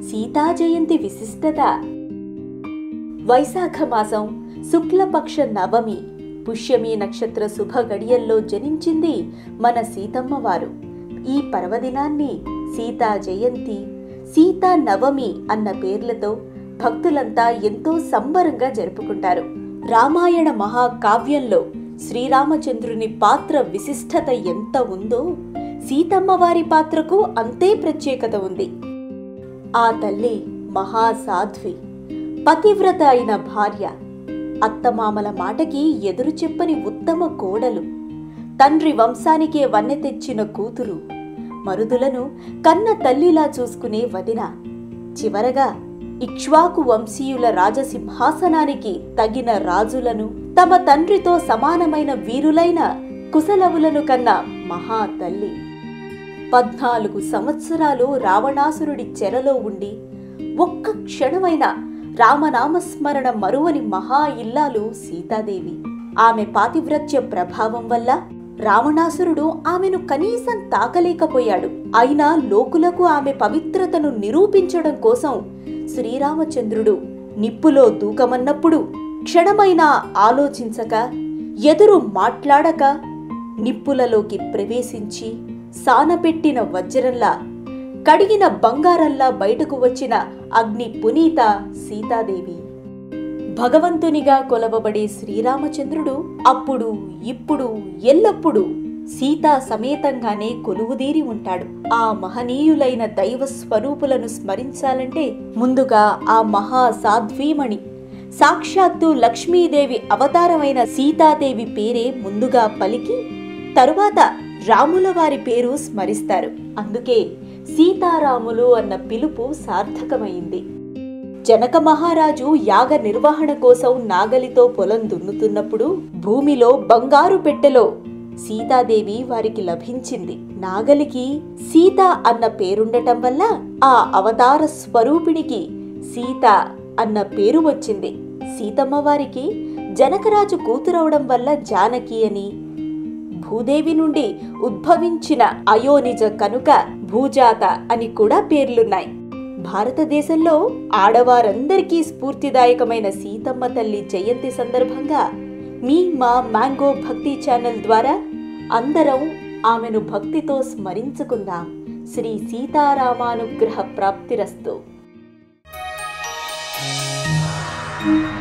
సీతా జయంతి విశిష్టత వైశాఖ మాసం శుక్లపక్ష నవమి పుష్యమి నక్షత్ర శుభ గడియల్లో జనించింది మన సీతమ్మ వారు ఈ పర్వదినాన్ని సీతా జయంతి సీతా నవమి అన్న పేర్లతో భక్తులంతా ఎంతో సంబరంగా జరుపుకుంటారు రామాయణ మహాకావ్యంలో శ్రీరామచంద్రుని పాత్ర విశిష్టత ఎంత ఉందో సీతమ్మ వారి పాత్రకు అంతే ప్రత్యేకత ఉంది ఆ తల్లి మహాసాధ్వి పతివ్రత అయిన భార్య అత్తమామల మాటకి ఎదురు చెప్పని ఉత్తమ కోడలు తండ్రి వంశానికే వన్నె తెచ్చిన కూతురు మరుదులను కన్న తల్లిలా చూసుకునే వదిన చివరగా ఇక్ష్వాకు వంశీయుల రాజసింహాసనానికి తగిన రాజులను తమ తండ్రితో సమానమైన వీరులైన కుశలవులను కన్న మహా తల్లి పద్నాలుగు సంవత్సరాలు రావణాసురుడి చెరలో ఉండి ఒక్క క్షణమైన రామనామస్మరణ మరువని మహా ఇల్లాలు సీతాదేవి ఆమె పాతివ్రత్య ప్రభావం వల్ల రావణాసురుడు ఆమెను కనీసం తాకలేకపోయాడు అయినా లోకులకు ఆమె పవిత్రతను నిరూపించడం కోసం శ్రీరామచంద్రుడు నిప్పులో దూకమన్నప్పుడు క్షణమైనా ఆలోచించక ఎదురు మాట్లాడక నిప్పులలోకి ప్రవేశించి సానపెట్టిన వజ్రంలా కడిగిన బంగారంలా బయటకు వచ్చిన అగ్ని పునీత సీతాదేవి భగవంతునిగా కొలవబడే శ్రీరామచంద్రుడు అప్పుడు ఇప్పుడు ఎల్లప్పుడూ సీతా సమేతంగానే కొలువుదీరి ఉంటాడు ఆ మహనీయులైన దైవ స్వరూపులను స్మరించాలంటే ముందుగా ఆ మహా సాధ్వీమణి సాక్షాత్తు లక్ష్మీదేవి అవతారమైన సీతాదేవి పేరే ముందుగా పలికి తరువాత రాముల వారి పేరు స్మరిస్తారు అందుకే సీతారాములు అన్న పిలుపు సార్థకమైంది జనక మహారాజు యాగ నిర్వహణ కోసం నాగలితో పొలం దున్నుతున్నప్పుడు భూమిలో బంగారు పెట్టెలో సీతాదేవి వారికి లభించింది నాగలికి సీత అన్న పేరుండటం వల్ల ఆ అవతార స్వరూపిణికి సీత అన్న పేరు వచ్చింది సీతమ్మ వారికి జనకరాజు కూతురవడం వల్ల జానకి అని భూదేవి నుండి ఉద్భవించిన అయోనిజ కనుక భూజాత అని కూడా పేర్లున్నాయి భారతదేశంలో ఆడవారందరికీ స్ఫూర్తిదాయకమైన సీతమ్మ తల్లి జయంతి సందర్భంగా మీ మా మ్యాంగో భక్తి ఛానల్ ద్వారా అందరం ఆమెను భక్తితో స్మరించుకుందాం శ్రీ సీతారామానుగ్రహ ప్రాప్తిరస్తు